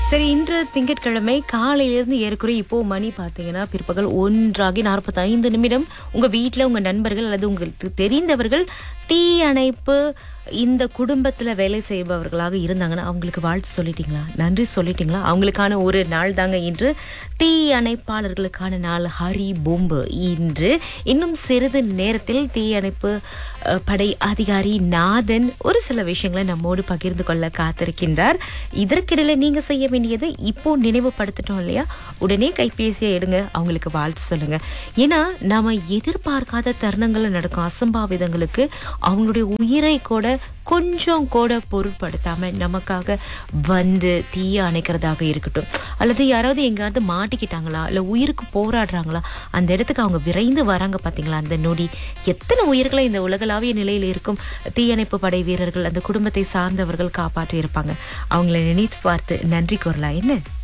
சரி இன்று திங்கட்கிழமை காலையிலிருந்து ஏறக்குறைய இப்போ மணி பார்த்தீங்கன்னா பிற்பகல் ஒன்றாகி நாற்பத்தி ஐந்து நிமிடம் உங்க வீட்டில் உங்க நண்பர்கள் அல்லது உங்களுக்கு தெரிந்தவர்கள் தீ அணைப்பு இந்த குடும்பத்துல வேலை செய்பவர்களாக இருந்தாங்கன்னா அவங்களுக்கு வாழ்த்து சொல்லிட்டீங்களா நன்றி சொல்லிட்டீங்களா அவங்களுக்கான ஒரு நாள் தாங்க இன்று தீ அணைப்பாளர்களுக்கான நாள் ஹரி பூம்பு இன்று இன்னும் சிறிது நேரத்தில் தீ அணைப்பு அஹ், படை அதிகாரி நாதன் ஒரு சில விஷயங்களை நம்மோடு பகிர்ந்து கொள்ள காத்திருக்கின்றார் இதற்கிடையில நீங்க செய்ய வேண்டியது இப்போ நினைவுபடுத்திட்டோம் இல்லையா உடனே கைபேசியை எடுங்க அவங்களுக்கு வாழ்த்து சொல்லுங்க ஏன்னா நாம எதிர்பார்க்காத தருணங்கள்ல நடக்கும் அசம்பாவிதங்களுக்கு அவங்களுடைய உயிரை கூட கொஞ்சம் கூட பொருட்படுத்தாம நமக்காக வந்து தீய அணைக்கிறதாக இருக்கட்டும் அல்லது யாராவது எங்கேயாவது மாட்டிக்கிட்டாங்களா இல்ல உயிருக்கு போராடுறாங்களா அந்த இடத்துக்கு அவங்க விரைந்து வராங்க பாத்தீங்களா அந்த நொடி எத்தனை உயிர்களை இந்த உலகளாவிய நிலையில் இருக்கும் தீயணைப்பு படை வீரர்கள் அந்த குடும்பத்தை சார்ந்தவர்கள் காப்பாற்றி இருப்பாங்க அவங்களை நினைத்து பார்த்து நன்றி கூறலாம் என்ன